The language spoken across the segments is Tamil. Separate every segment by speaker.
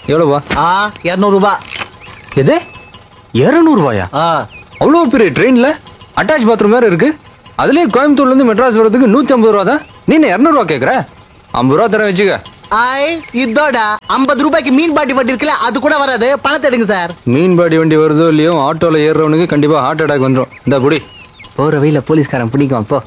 Speaker 1: எவ்வளோவா
Speaker 2: ஆ இருநூறு ரூபாய்
Speaker 1: எது இரநூறுவாயா
Speaker 2: ஆ
Speaker 1: அவ்வளோ பெரிய ட்ரெயின்ல அட்டாச் பாத்ரூம் வேற இருக்கு அதுலயே கோயம்புத்தூர்ல இருந்து மெட்ராஸ் வரதுக்கு நூத்தி ஐம்பது ரூபா தான் நீ என்ன இரநூறுவா கேக்குற ஐம்பது ரூபா தர வச்சுக்க
Speaker 2: ஐ இதோட ஐம்பது ரூபாய்க்கு மீன் பாட்டி வட்டி இருக்குல்ல அது கூட வராது பணத்தை எடுங்க சார்
Speaker 1: மீன்பாடி வண்டி வருதோ இல்லையோ ஆட்டோல ஏறுறவனுக்கு கண்டிப்பா ஹார்ட் அட்டாக் வந்துடும் இந்த புடி போற வழியில போலீஸ்காரன் பிடிக்கும் அப்போ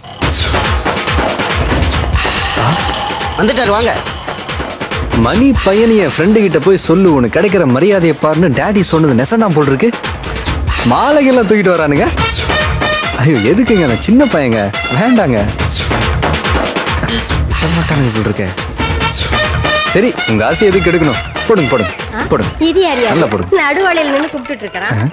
Speaker 2: வந்துட்டாரு வாங்க
Speaker 1: மணி பையன் என் ஃப்ரெண்டு கிட்ட போய் சொல்லு உனக்கு கிடைக்கிற மரியாதையை பாருன்னு டேடி சொன்னது நெசந்தான் போல் இருக்கு மாலைகள்லாம் தூக்கிட்டு வரானுங்க ஐயோ எதுக்குங்க நான் சின்ன பையங்க வேண்டாங்க விட மாட்டானுங்க போல் இருக்க சரி உங்க ஆசை எதுக்கு எடுக்கணும் போடுங்க போடுங்க போடுங்க
Speaker 3: இது யார்
Speaker 1: நல்லா போடுங்க.
Speaker 3: நடுவலையில நின்னு கூப்பிட்டுட்டு இருக்கிறான்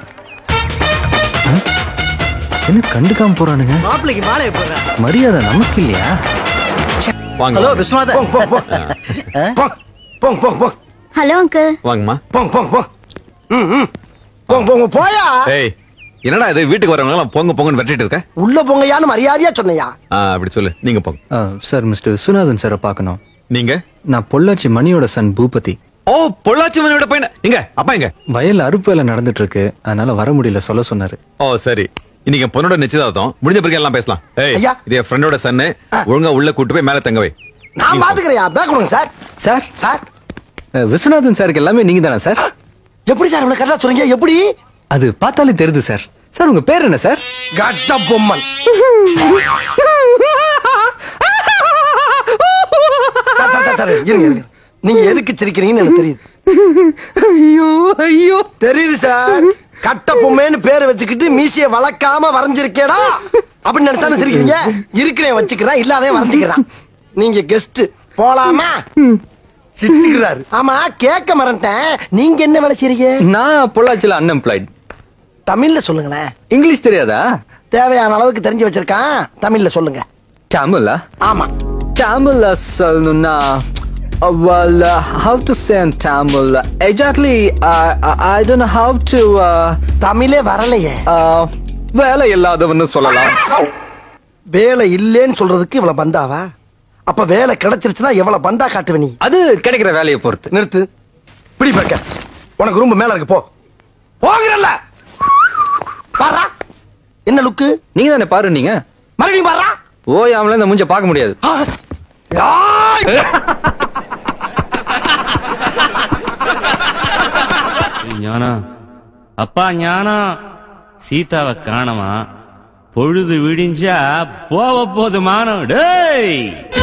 Speaker 1: என்ன கண்டுக்காம போறானுங்க
Speaker 2: மாப்பிளைக்கு மாலையை போடுறேன்
Speaker 1: மரியாதை நமக்கு இல்லையா
Speaker 4: வாங்க
Speaker 2: ஹலோ
Speaker 4: வாங்க.
Speaker 2: விஸ்வநாதன்
Speaker 5: போங்க போங்க போங்க போங்க
Speaker 3: ஹலோ அங்கிள்
Speaker 4: வாங்கம்மா
Speaker 5: போங்க போங்க போங்க ம் ம் போங்க போங்க போயா
Speaker 4: ஏய் என்னடா இது வீட்டுக்கு வரவங்க எல்லாம் பொங்க பொங்கன்னு வெட்டிட்டு இருக்க
Speaker 5: உள்ள போங்கயான்னு மரியாதையா சொன்னையா
Speaker 4: ஆ, அப்படி சொல்லு நீங்க போங்க
Speaker 1: சார் மிஸ்டர் விஸ்வநாதன் சாரை பார்க்கணும்
Speaker 4: நீங்க
Speaker 1: நான் பொள்ளாச்சி மணியோட சன் பூபதி
Speaker 4: ஓ பொள்ளாச்சி மனைவிட பையன் எங்க அப்பா எங்க
Speaker 1: வயல்ல அறுப்பு வேலை நடந்துட்டு இருக்கு அதனால வர முடியல சொல்ல சொன்னாரு
Speaker 4: ஓ சரி இன்னைக்கு என் பொண்ணோட நிச்சயதார்த்தம் முடிஞ்ச பிறகு எல்லாம் பேசலாம் ஏய்
Speaker 5: ஐயா.
Speaker 4: இது என் ஃப்ரெண்டோட சன்னு ஒழுங்கா உள்ள கூட்டு போய் மேல தங்க வை
Speaker 5: நான் பாத்துக்கிறேயா பேக் கொடுங்க சார்
Speaker 1: சார்
Speaker 5: சார்
Speaker 1: அஹ், விஸ்வநாதன் சாருக்கு எல்லாமே நீங்க தானே சார்
Speaker 5: எப்படி சார் இவ்வளவு கரெக்டா சொல்றீங்க எப்படி
Speaker 1: அது பார்த்தாலே தெரியுது சார் சார் உங்க பேர் என்ன sir
Speaker 5: Kattabomman sir, sir, sir, sir, இருங்க, இருங்க. நீங்க எதுக்கு சிரிக்கிறீங்கன்னு எனக்கு தெரியுது
Speaker 1: ஐயோ ஐயோ
Speaker 5: தெரியுது சார் கட்ட பொம்மைன்னு பேரை வச்சுக்கிட்டு மீசைய வளர்க்காம வரைஞ்சிருக்கேடா அப்படின்னு நினைச்சானு சிரிக்கிறீங்க இருக்கிறேன் வச்சுக்கிறேன் இல்லாதே வரைஞ்சுக்கிறான் நீங்க கெஸ்ட் போலாமா சிரிச்சுக்கிறாரு ஆமா கேட்க மறந்துட்டேன் நீங்க என்ன வேலை செய்றீங்க
Speaker 1: நான் பொள்ளாச்சியில அன்எம்ப்ளாய்ட்
Speaker 5: தமிழ்ல சொல்லுங்களேன்
Speaker 1: இங்கிலீஷ் தெரியாதா
Speaker 5: தேவையான அளவுக்கு தெரிஞ்சு வச்சிருக்கான் தமிழ்ல சொல்லுங்க
Speaker 1: தமிழா
Speaker 5: ஆமா
Speaker 1: தமிழ்ல சொல்லணும்னா well uh, how to say in tamil exactly uh, i I don't know how to uh,
Speaker 5: தமிழே வரலையே
Speaker 1: uh, வேலை இல்லாதவன்னு சொல்லலாம்
Speaker 5: வேலை இல்லேன்னு சொல்றதுக்கு இவ்வளவு பந்தாவா அப்ப வேலை கிடைச்சிருச்சுன்னா எவ்வளவு பந்தா காட்டுவ நீ
Speaker 1: அது கிடைக்கிற வேலையை பொறுத்து
Speaker 5: நிறுத்து பிடி பார்க்க உனக்கு ரூம் மேல இருக்கு போ போகிறல்ல பாரா என்ன லுக்கு
Speaker 1: நீங்க தானே பாரு நீங்க
Speaker 5: மறுபடியும் பாரா
Speaker 1: ஓயாமல இந்த மூஞ்ச பார்க்க முடியாது
Speaker 6: ஞானம் அப்பா ஞானம் சீதாவை காணமா பொழுது விடிஞ்சா போவ போது மானம் டேய்